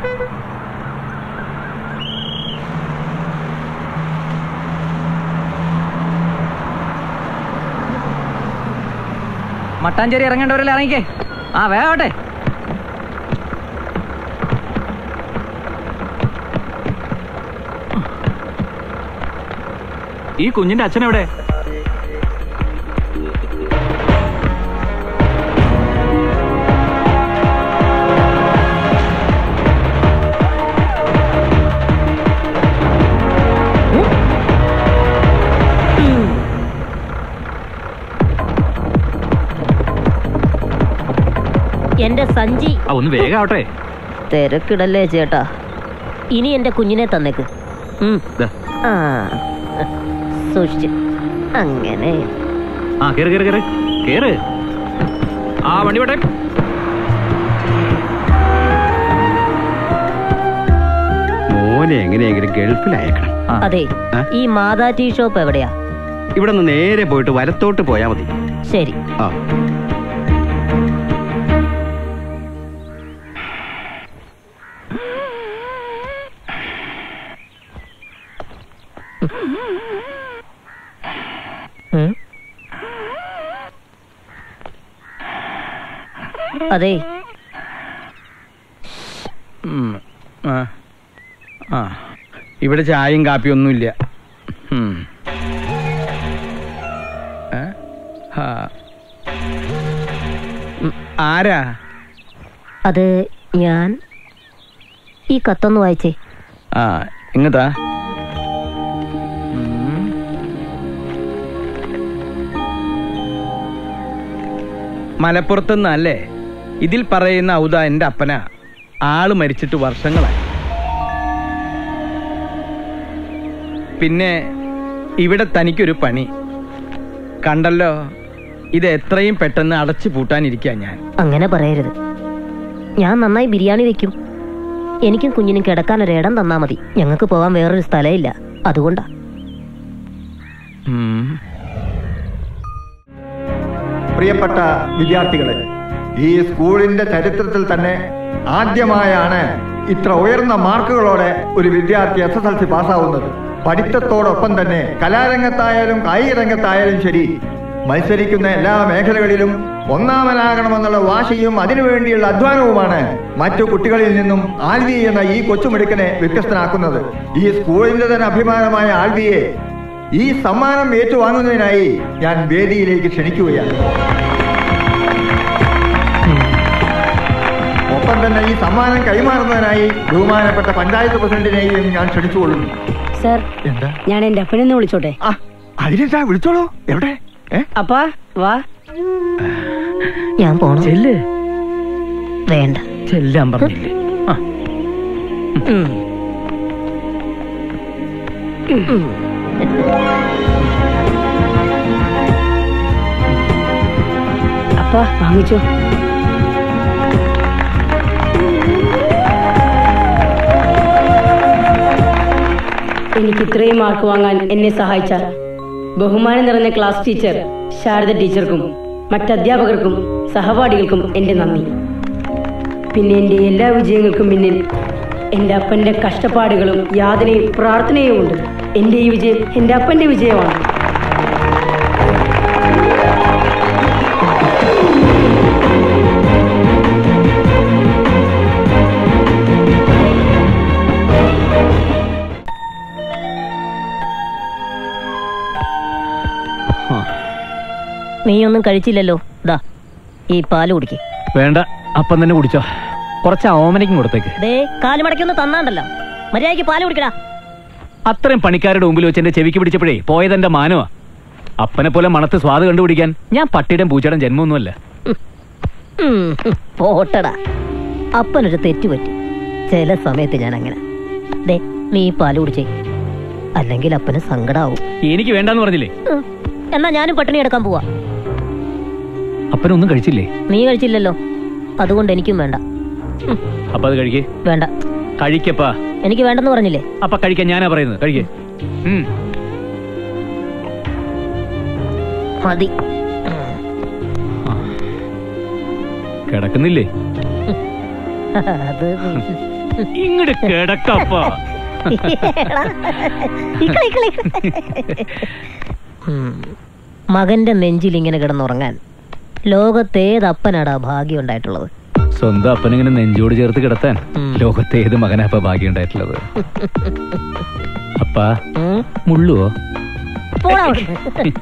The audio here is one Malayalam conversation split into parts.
മട്ടാഞ്ചേരി ഇറങ്ങേണ്ടവരെല്ലാം ഇറങ്ങിക്കേ ആ വേഗട്ടെ ഈ കുഞ്ഞിന്റെ അച്ഛൻ എവിടെ എന്റെ സഞ്ചി ആ ഒന്ന് വേഗം ആവട്ടെ തിരക്കിടല്ലേ ചേട്ടാ ഇനി എന്റെ കുഞ്ഞിനെ തന്നേക്ക് ഉം. ദാ. ആ സൂക്ഷിച്ച് അങ്ങനെ ആ കേറ് കേറ് കേറ് കേറ് ആ വണ്ടി പോട്ടെ മോനെ എങ്ങനെയെങ്കിലും ഗൾഫിൽ അയക്കണം അതെ ആ? ഈ മാതാ ടീ ഷോപ്പ് എവിടെയാ ഇവിടെ നിന്ന് നേരെ പോയിട്ട് വലത്തോട്ട് പോയാൽ മതി ശരി ആ ഉം. അതെ ഉം. ആ. ആ ഇവിടെ ചായയും കാപ്പിയും ഒന്നുമില്ല ഉം. ഏ? ആ. ഉം, ആരാ അത് ഞാൻ ഈ കത്തൊന്ന് വായിച്ചേ ആ ഇങ്ങത്താ മലപ്പുറത്തുനിന്നല്ലേ ഇതിൽ പറയുന്ന ഔദ എൻ്റെ അപ്പനാ ആള് മരിച്ചിട്ട് വർഷങ്ങളായി പിന്നെ ഇവിടെ തനിക്കൊരു പണി കണ്ടല്ലോ ഇത് എത്രയും പെട്ടെന്ന് അടച്ചു പൂട്ടാനിരിക്കാ ഞാൻ അങ്ങനെ പറയരുത് ഞാൻ നന്നായി ബിരിയാണി വെക്കും എനിക്കും കുഞ്ഞിനും കിടക്കാൻ ഒരിടം തന്നാ മതി ഞങ്ങൾക്ക് പോകാൻ വേറൊരു സ്ഥലമില്ല അതുകൊണ്ടാ ഉം. പ്രിയപ്പെട്ട വിദ്യാർത്ഥികളെ ഈ സ്കൂളിന്റെ ചരിത്രത്തിൽ തന്നെ ആദ്യമായാണ് ഇത്ര ഉയർന്ന മാർക്കുകളോടെ ഒരു വിദ്യാർത്ഥി എസ് എസ് എൽ സി പാസ്സാവുന്നത് പഠിത്തത്തോടൊപ്പം തന്നെ കലാരംഗത്തായാലും കായിക രംഗത്തായാലും ശരി മത്സരിക്കുന്ന എല്ലാ മേഖലകളിലും ഒന്നാമനാകണമെന്നുള്ള വാശിയും അതിനുവേണ്ടിയുള്ള അധ്വാനവുമാണ് മറ്റു കുട്ടികളിൽ നിന്നും ആൽവി എന്ന ഈ കൊച്ചുമിടുക്കനെ വ്യത്യസ്തനാക്കുന്നത് ഈ സ്കൂളിന്റെ തന്നെ അഭിമാനമായ ആൽവിയെ ഈ സമ്മാനം ഏറ്റുവാങ്ങുന്നതിനായി ഞാൻ വേദിയിലേക്ക് ക്ഷണിക്കുകയാണ് ഒപ്പം തന്നെ ഈ സമ്മാനം കൈമാറുന്നതിനായി ബഹുമാനപ്പെട്ട പഞ്ചായത്ത് പ്രസിഡന്റിനെയും ഞാൻ ക്ഷണിച്ചുകൊള്ളുന്നു സർ എന്താ ഞാൻ എന്റെ അപ്പനെന്ന് വിളിച്ചോട്ടെ ആ അതിനെന്താ വിളിച്ചോളൂ എവിടെ ഏ അപ്പാ വാ ഞാൻ പോണം ചെല്ല് വേണ്ട ചെല്ലാൻ പറഞ്ഞില്ലേ ആ ഉം. ഉം. അപ്പാ വാങ്ങിച്ചോ എനിക്ക് ഇത്രയും മാർക്ക് വാങ്ങാൻ എന്നെ സഹായിച്ച ബഹുമാനം നിറഞ്ഞ ക്ലാസ് ടീച്ചർ ശാരദ ടീച്ചർക്കും മറ്റധ്യാപകർക്കും സഹപാഠികൾക്കും എന്റെ നന്ദി പിന്നെ എന്റെ എല്ലാ വിജയങ്ങൾക്കും പിന്നിൽ എന്റെ അപ്പന്റെ കഷ്ടപ്പാടുകളും യാതനയും പ്രാർത്ഥനയും ഉണ്ട് എന്റെ ഈ വിജയം എന്റെ അപ്പന്റെ വിജയമാണ് നീയൊന്നും കഴിച്ചില്ലല്ലോ ദാ ഈ പാല് കുടിക്ക് വേണ്ട അപ്പം തന്നെ കുടിച്ചോ കുറച്ച് ഓമനയ്ക്കും കൊടുത്തേക്ക് ദേ കാല് മടക്കൊന്ന് തന്നാണ്ടല്ലോ മര്യാദയ്ക്ക് പാല് കുടിക്കടാ അത്രയും പണിക്കാരുടെ മുമ്പിൽ വെച്ച് എന്റെ ചെവിക്ക് പിടിച്ചപ്പോഴേ പോയതെന്റെ മാനവാ അപ്പനെ പോലെ മണത്ത് സ്വാദ് കണ്ടുപിടിക്കാൻ ഞാൻ പട്ടിയുടെ പൂച്ചയുടെ ജന്മമൊന്നുമല്ല ഉം, ഉം, പോട്ടടാ അപ്പനൊരു തെറ്റുപറ്റി ചില സമയത്ത് ഞാൻ അങ്ങനെ ദേ നീ ഈ പാല് കുടിച്ചേ അല്ലെങ്കിൽ അപ്പന് സങ്കടാവും എനിക്ക് വേണ്ടാന്ന് പറഞ്ഞില്ലേ ഉം, എന്നാ ഞാനും പട്ടിണി എടുക്കാൻ പോവാ അപ്പനൊന്നും കഴിച്ചില്ലേ നീ കഴിച്ചില്ലല്ലോ അതുകൊണ്ട് എനിക്കും വേണ്ട ഉം, അപ്പൊ അത് കഴിക്കേ വേണ്ട കഴിക്കപ്പാ എനിക്ക് വേണ്ടെന്ന് പറഞ്ഞില്ലേ അപ്പൊ കഴിക്കാൻ ഞാനാ പറയുന്നത് കഴിക്കേ ഉം മതി കിടക്കുന്നില്ലേ അത് ഇങ്ങോട്ട് കിടക്കപ്പ ഇക്കളി, ഇക്കളി, ഇക്കളി. ഉം. മകന്റെ നെഞ്ചിൽ ഇങ്ങനെ കിടന്നുറങ്ങാൻ ലോകത്തേതപ്പനാടാ ഭാഗ്യം ഉണ്ടായിട്ടുള്ളത് സ്വന്തം അപ്പനിങ്ങനെ നെഞ്ചോട് ചേർത്ത് കിടത്താൻ ഉം. ലോകത്തെ ഏത് മകനാ അപ്പ ഭാഗ്യം ഉണ്ടായിട്ടുള്ളത് അപ്പ ഉം. മുള്ളുവോ പോടാ അവിടുന്ന്.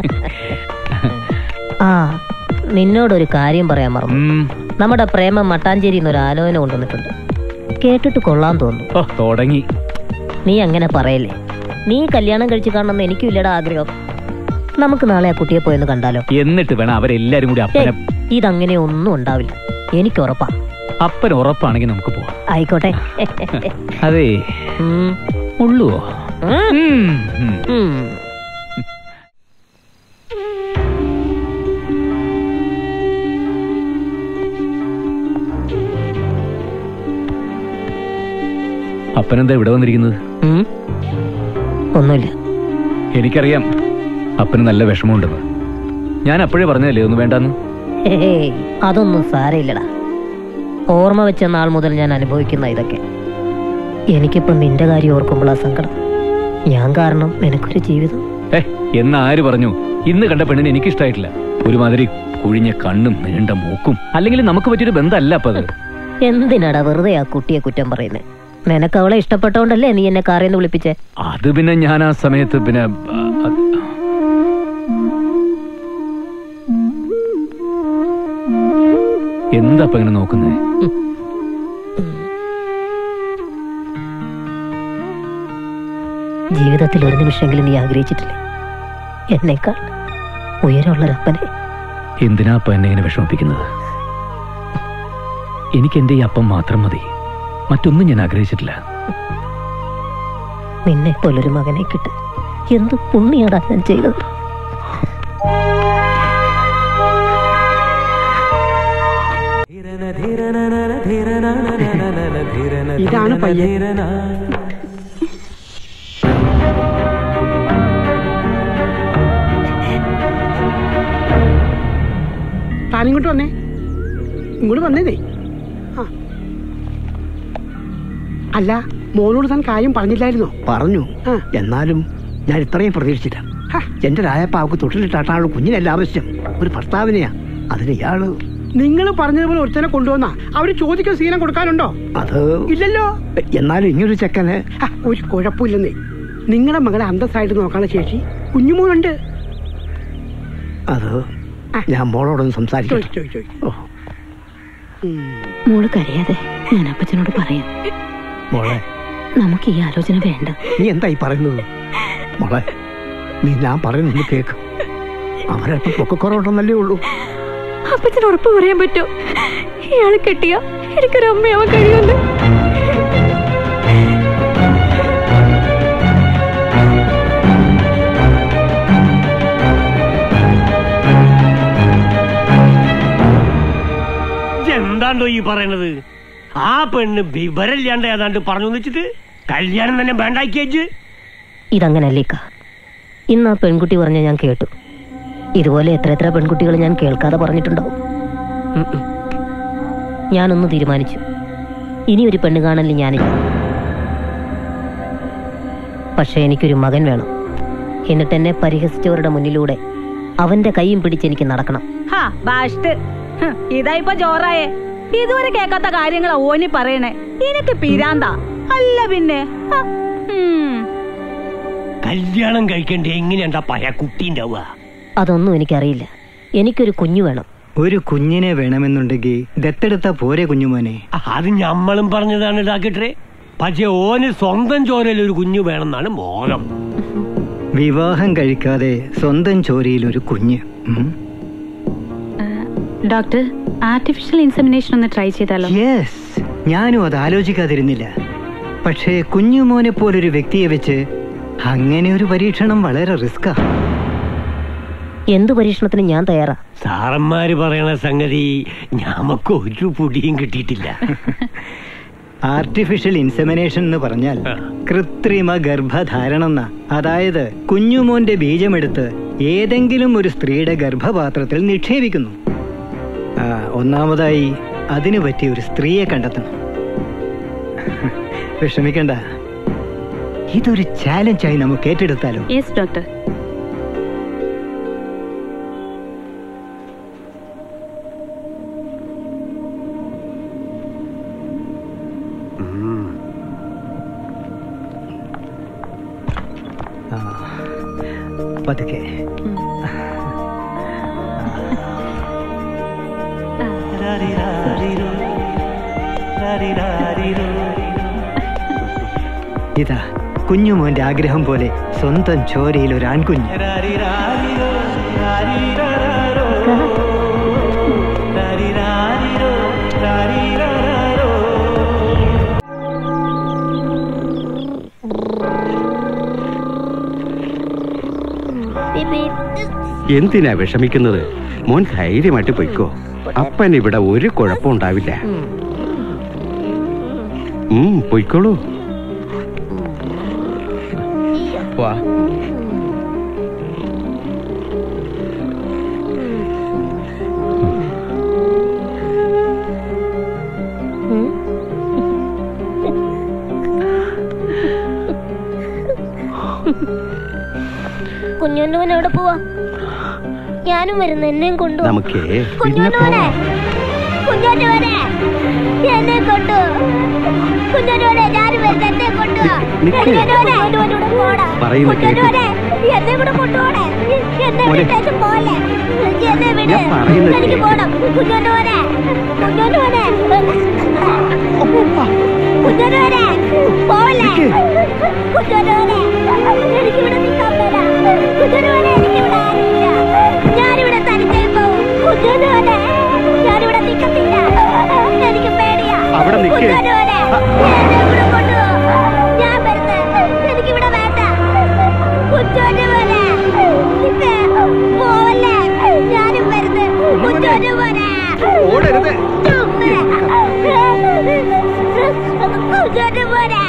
ആ നിന്നോടൊരു കാര്യം പറയാൻ മറന്നു ഉം. നമ്മുടെ പ്രേമം മട്ടാഞ്ചേരിയിൽ നിന്ന് ഒരു ആലോചന കൊണ്ടുവന്നിട്ടുണ്ട് കേട്ടിട്ട് കൊള്ളാൻ തോന്നുന്നു ഓ തുടങ്ങി നീ അങ്ങനെ പറയല്ലേ നീ കല്യാണം കഴിച്ച് കാണണമെന്ന് എനിക്കും ഇല്ലടാ ആഗ്രഹം നമുക്ക് നാളെ ആ കുട്ടിയെ പോയെന്ന് കണ്ടാലോ എന്നിട്ട് വേണം അവരെല്ലാരും കൂടി ഏയ്, അപ്പനെ ഇതങ്ങനെ ഒന്നും ഉണ്ടാവില്ല എനിക്ക് ഉറപ്പാ അപ്പൻ ഉറപ്പാണെങ്കിൽ നമുക്ക് പോവാം ആയിക്കോട്ടെ അതെ ഉം. മുള്ളുവോ ഉം. ഉം. ഉം. ഉം. അപ്പനെന്താ ഇവിടെ വന്നിരിക്കുന്നത് ഉം. ഒന്നുമില്ല എനിക്കറിയാം അപ്പന് നല്ല വിഷമമുണ്ടെന്ന് ഞാൻ അപ്പോഴേ പറഞ്ഞതല്ലേ ഒന്നും വേണ്ടെന്ന് ഹേയ്, അതൊന്നും സാരയില്ലടാ ഓർമ്മ വെച്ച നാൾ മുതൽ ഞാൻ അനുഭവിക്കുന്ന ഇതൊക്കെ എനിക്കിപ്പോ നിന്റെ കാര്യം ഓർക്കുമ്പോഴാ സങ്കടം ഞാൻ കാരണം നിനക്കൊരു ജീവിതം ഏ എന്ന് ആര് പറഞ്ഞു ഇന്ന് കണ്ട പെണ്ണിന് എനിക്കിഷ്ടായിട്ടില്ല ഒരുമാതിരി കുഴിഞ്ഞ കണ്ണും നീണ്ട മൂക്കും അല്ലെങ്കിൽ നമുക്ക് പറ്റിയൊരു ബന്ധമല്ല അപ്പൊ അത് എന്തിനാടാ വെറുതെ ആ കുട്ടിയെ കുറ്റം പറയുന്നത് നിനക്ക് അവളെ ഇഷ്ടപ്പെട്ടോണ്ടല്ലേ നീ എന്നെ കാറിൽ നിന്ന് വിളിപ്പിച്ചേ അത് പിന്നെ ഞാൻ ആ സമയത്ത് പിന്നെ ആ, അത്- എന്താ അപ്പൊ ഇങ്ങനെ നോക്കുന്നേ ജീവിതത്തിൽ ഒരു നിമിഷമെങ്കിലും നീ ആഗ്രഹിച്ചിട്ടില്ലേ എന്നേക്കാൾ ഉയരമുള്ളൊരപ്പനെ എന്തിനാ അപ്പ എന്നെ ഇങ്ങനെ വിഷമിപ്പിക്കുന്നത് എനിക്ക് എന്റെ ഈ അപ്പം മാത്രം മതി മറ്റൊന്നും ഞാൻ ആഗ്രഹിച്ചിട്ടില്ല നിന്നെ പോലൊരു മകനെ കിട്ട് എന്ത് പുണ്യാടാ ഞാൻ ചെയ്തത് ഇതാണ് പയ്യൻ താനിങ്ങോട്ട് വന്നേ ഇങ്ങോട്ട് വന്നേതേ ആ അല്ല മോനോട് താൻ കാര്യം പറഞ്ഞില്ലായിരുന്നോ പറഞ്ഞു ആ. എന്നാലും ഞാൻ ഇത്രയും പ്രതീക്ഷിച്ചില്ല ഹ, എന്റെ രായപ്പാവക്ക് തൊട്ടിലിട്ടാട്ടാണ് കുഞ്ഞിനല്ല ആവശ്യം ഒരു ഭർത്താവിനെയാ അതിന് ഇയാള് നിങ്ങൾ പറഞ്ഞതുപോലെ ഒരുത്തനെ കൊണ്ടുവന്നാ അവര് ചോദിക്കുന്ന ശീലം കൊടുക്കാനുണ്ടോ അത് ഇല്ലല്ലോ എന്നാലും ഇങ്ങനൊരു ചെക്കന് ഹ, ഒരു കുഴപ്പമില്ലെന്നേ നിങ്ങളുടെ മകളെ അന്തസ്സായിട്ട് നോക്കാനുള്ള ശേഷി കുഞ്ഞുമോനുണ്ട് അത് ആ. ഞാൻ മോളോടൊന്ന് സംസാരിക്കും ചോദിച്ചു ചോദിച്ചു ചോദിച്ചു ഓ ഉം. മോള് കരയാതെ ഞാൻ അപ്പച്ചനോട് പറയാം മോളെ നമുക്ക് ഈ ആലോചന വേണ്ട നീ എന്തായി പറയുന്നത് മോളെ നീ ഞാൻ പറയുന്നത് കേക്ക് അവരല്പം പൊക്കക്കുറവുണ്ടെന്നല്ലേ ഉള്ളൂ അപ്പച്ചന് ഉറപ്പ് പറയാൻ പറ്റോ ഇയാളെ കെട്ടിയ എനിക്കൊരു അമ്മയാവാൻ കഴിയുമല്ലോ എന്താണ്ടോ ഈ പറയണത് ആ പെണ്ണ് വിവരമില്ലാണ്ട് ഏതാണ്ട് പറഞ്ഞു വെച്ചിട്ട് കല്യാണം തന്നെ വേണ്ടാക്കിയേച്ച് ഇതങ്ങനല്ലേക്ക ഇന്ന് ആ പെൺകുട്ടി പറഞ്ഞ ഞാൻ കേട്ടു ഇതുപോലെ എത്ര എത്ര പെൺകുട്ടികൾ ഞാൻ കേൾക്കാതെ പറഞ്ഞിട്ടുണ്ടാവും ഉം ഉം. ഞാനൊന്ന് തീരുമാനിച്ചു ഇനി ഒരു പെണ്ണ് കാണലിൽ ഞാനില്ല പക്ഷെ എനിക്കൊരു മകൻ വേണം എന്നിട്ട് എന്നെ പരിഹസിച്ചവരുടെ മുന്നിലൂടെ അവന്റെ കൈയും പിടിച്ച് എനിക്ക് നടക്കണം ഹാ ബാഷ്ട് ഹ്, ഇതാ ഇപ്പൊ ജോറായേ ഇതുവരെ കേൾക്കാത്ത കാര്യങ്ങളാ ഓനി പറയണേ എനിക്ക് പിരാന്ത അല്ല പിന്നെ ഹ, ഉം. കല്യാണം കഴിക്കേണ്ട എങ്ങനെയാണ്ടാ പഴയ കുട്ടി ഉണ്ടാവുക അതൊന്നും എനിക്കറിയില്ല എനിക്കൊരു കുഞ്ഞു വേണം ഒരു കുഞ്ഞിനെ വേണമെന്നുണ്ടെങ്കിൽ ദത്തെടുത്ത പോരെ കുഞ്ഞുമോനെ അത് ഞമ്മളും പറഞ്ഞതാണ് ഡാക്ടറെ പക്ഷെ ഓന് സ്വന്തം ചോരയിൽ ഒരു കുഞ്ഞു വേണമെന്നാണ് മോഹം വിവാഹം കഴിക്കാതെ സ്വന്തം ചോരയിൽ ഒരു കുഞ്ഞ് ഉം. ഡോക്ടർ ആർട്ടിഫിഷ്യൽ ഇൻസെമിനേഷൻ ഒന്ന് ട്രൈ ചെയ്താലോ യെസ് ഞാനും അത് ആലോചിക്കാതിരുന്നില്ല പക്ഷേ കുഞ്ഞുമോനെ പോലൊരു വ്യക്തിയെ വെച്ച് അങ്ങനെ ഒരു പരീക്ഷണം വളരെ റിസ്ക്കാ എന്ത് പരീക്ഷണത്തിന് ഞാൻ തയ്യാറാ സാറന്മാര് പറയണ സംഗതി ഞമ്മക്ക് ഒരു പൊടിയും കിട്ടിയിട്ടില്ല ആർട്ടിഫിഷ്യൽ ഇൻസെമിനേഷൻ എന്ന് പറഞ്ഞാൽ കൃത്രിമ ഗർഭധാരണം എന്നാ അതായത് കുഞ്ഞുമോന്റെ ബീജമെടുത്ത് ഏതെങ്കിലും ഒരു സ്ത്രീയുടെ ഗർഭപാത്രത്തിൽ നിക്ഷേപിക്കുന്നു ആ, ഒന്നാമതായി അതിനു പറ്റിയ ഒരു സ്ത്രീയെ കണ്ടെത്തണം വിഷമിക്കണ്ട ഇതൊരു ചാലഞ്ചായി നമുക്ക് ഏറ്റെടുത്താലോ യെസ് ഡോക്ടർ ആ, പതുക്കെ ഇതാ കുഞ്ഞുമോന്റെ ആഗ്രഹം പോലെ സ്വന്തം ചോരയിൽ ഒരു ആൺകുഞ്ഞ് എന്തിനാ വിഷമിക്കുന്നത് മോൻ ധൈര്യമായിട്ട് പൊയ്ക്കോ അപ്പൻ ഇവിടെ ഒരു കുഴപ്പം ഉണ്ടാവില്ല ഉം പൊയ്ക്കോളൂ വാ കുഞ്ഞുണ്ണവൻ എവിടെ പോവാ ഞാനും വരുന്നു എന്നെയും കൊണ്ടു നമുക്കേ പിന്നെ കുഞ്ഞുണ്ണവനെ കുഞ്ഞുണ്ണവനെ എന്നെ കൊണ്ടു കുഞ്ഞുണ്ണവനെ ഞാനും വരുന്നു എന്നെ കൊണ്ടു നിക്ക്. കുഞ്ഞുണ്ണവനെ പോടാ പറയുന്ന കേക്ക്. കുഞ്ഞുണ്ണവനെ എന്നെ കൂടെ കൊണ്ടുപോണേ എന്നെ മോനെ. വിട്ടേച്ച് പോലെ എന്നെ വിട് ഞാൻ പറയുന്നത് എനിക്ക് കേക്ക്. പോണം കുഞ്ഞുണ്ണവനെ കുഞ്ഞുണ്ണവനെ കുഞ്ഞുണ്ണവനെ പോലെ കുഞ്ഞുണ്ണവനെ എനിക്കിവിടെ നിൽക്കാൻ മേല കുഞ്ഞുണ്ണവനെ എനിക്കിവിടെ ആരുമില്ല ഞാനിവിടെ തനിച്ചായി പോവും കുഞ്ഞുണ്ണവനെ ഞാനിവിടെ നിൽക്കത്തില്ല എനിക്ക് പേടിയാ അവിടെ നിക്ക്. കുഞ്ഞുണ്ണവനെ എന്നെ ഇവിടെ കൊണ്ടുപോ ഞാൻ വരുന്നത് എനിക്കിവിടെ വേണ്ട കുഞ്ഞുണ്ണവനെ നിക്ക്. പോവല്ലേ ഞാനും വരുന്നത് കുഞ്ഞുണ്ണവനെ ഓടരുത് കുഞ്ഞുണ്ണവനെ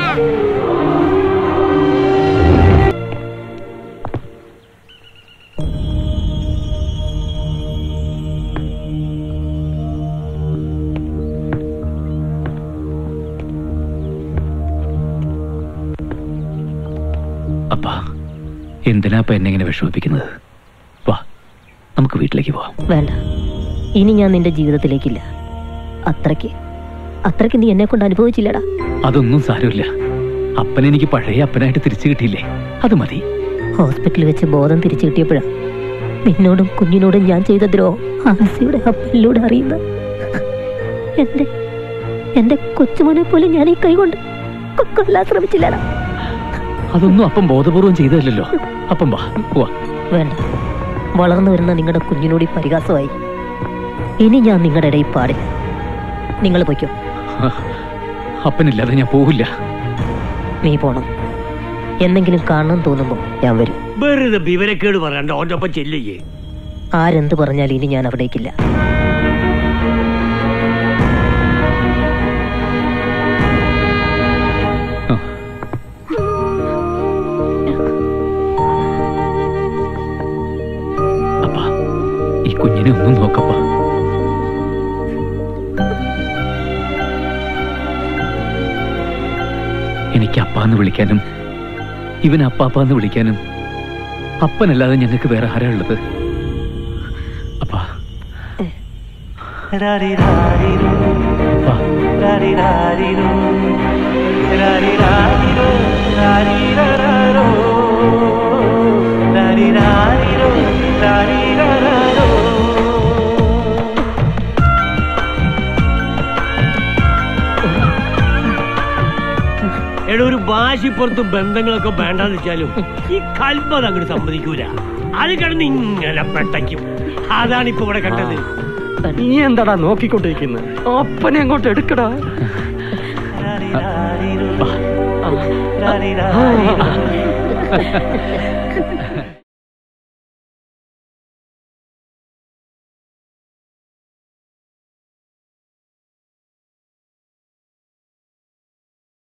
അപ്പാ എന്തിനാ അപ്പ എന്നെ ഇങ്ങനെ വിഷമിപ്പിക്കുന്നത് വാ നമുക്ക് വീട്ടിലേക്ക് പോവാം വേണ്ട ഇനി ഞാൻ നിന്റെ ജീവിതത്തിലേക്കില്ല അത്രയ്ക്ക് അത്രയ്ക്ക് നീ എന്നെ കൊണ്ട് അനുഭവിച്ചില്ലടാ അതൊന്നും സാരമില്ല അപ്പൻ എനിക്ക് പഴയ അപ്പനായിട്ട് തിരിച്ചു കിട്ടിയില്ലേ അത് മതി ഹോസ്പിറ്റലിൽ വെച്ച് ബോധം തിരിച്ചു കിട്ടിയപ്പോഴാ നിന്നോടും കുഞ്ഞിനോടും ഞാൻ ചെയ്ത ദ്രോഹം ആൻസിയുടെ അപ്പനിലൂടെ അറിയുന്നത് എന്റെ എന്റെ കൊച്ചുമോനെ പോലും ഞാൻ ഈ കൈകൊണ്ട് കൊ- കൊല്ലാൻ ശ്രമിച്ചില്ലടാ അതൊന്നും അപ്പം ബോധപൂർവം ചെയ്തതല്ലോ അപ്പം വാ പോവാ വേണ്ട വളർന്നു വരുന്ന നിങ്ങളുടെ കുഞ്ഞിനോട് ഈ പരിഹാസമായി ഇനി ഞാൻ നിങ്ങളുടെ ഇടയിൽ പാടില്ല നിങ്ങൾ പൊയ്ക്കോ അപ്പനില്ലാതെ ഞാൻ പോവില്ല നീ പോണം എന്തെങ്കിലും കാണണം തോന്നുമ്പോ ഞാൻ വരും വെറുതെ വിവരക്കേട് പറയണ്ട ഓന്റെ ഒപ്പം ചെല്ലിയേ ആരെന്ത് പറഞ്ഞാൽ ഇനി ഞാൻ അവിടേക്കില്ല അപ്പാ ഈ കുഞ്ഞിനെ ഒന്നും നോക്കപ്പാ എനിക്ക് അപ്പാന്ന് വിളിക്കാനും ഇവൻ അപ്പാപ്പാന്ന് വിളിക്കാനും അപ്പനല്ലാതെ ഞങ്ങൾക്ക് വേറെ ആരാ ഉള്ളത് അപ്പാ എടാ ഒരു ഭാഷപ്പുറത്ത് ബന്ധങ്ങളൊക്കെ വേണ്ടാന്ന് വെച്ചാലും ഈ കൽപ്പത അങ്ങോട്ട് സമ്മതിക്കൂല അത് കിടന്ന് ഇങ്ങനെ പെട്ടയ്ക്കും അതാണ് ഇപ്പൊ ഇവിടെ കണ്ടത് നീ എന്താടാ നോക്കിക്കൊണ്ടിരിക്കുന്നത് അപ്പനെ അങ്ങോട്ട് എടുക്കടാ ആ.